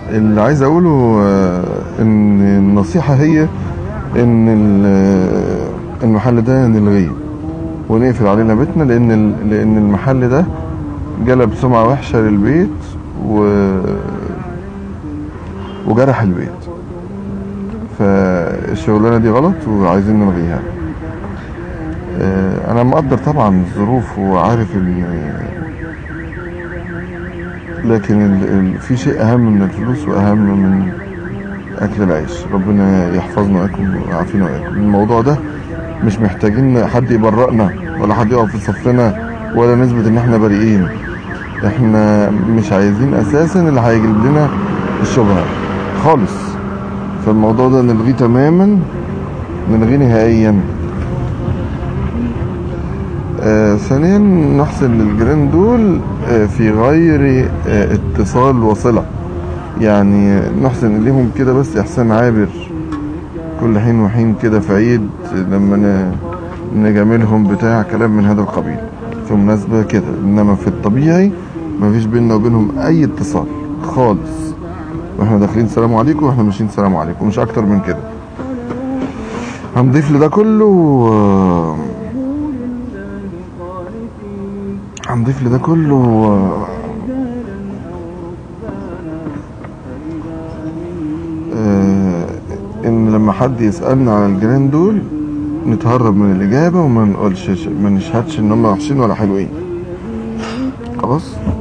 اللي عايز اقوله آه، ان النصيحة هي ان ال- المحل ده نلغيه ونقفل علينا بيتنا لان ال- لان المحل ده جلب سمعة وحشة للبيت و وجرح البيت فالشغلانة دي غلط وعايزين نلغيها آه، انا مقدر طبعا الظروف وعارف ان لكن ال... ال... في شيء اهم من الفلوس واهم من اكل العيش ربنا يحفظنا وياكم ويعافينا وياكم الموضوع ده مش محتاجين حد يبرئنا ولا حد يقف في صفنا ولا نثبت ان احنا بريئين احنا مش عايزين اساسا اللي هيجلب لنا الشبهه خالص فالموضوع ده نلغيه تماما نلغيه نهائيا آه ثانيا نحسن للجيران دول آه في غير آه اتصال وصلة يعني نحسن إليهم كده بس إحسان عابر كل حين وحين كده في عيد لما ن- نجاملهم بتاع كلام من هذا القبيل في مناسبة كده إنما في الطبيعي مفيش بيننا وبينهم أي اتصال خالص واحنا داخلين سلام عليكم واحنا ماشيين سلام عليكم مش أكتر من كده هنضيف لده كله آه، هنضيف لده كله آه، آه، ان لما حد يسألنا على الجيران دول نتهرب من الإجابة وما نقولش ما نشهدش ان هم وحشين ولا حلوين خلاص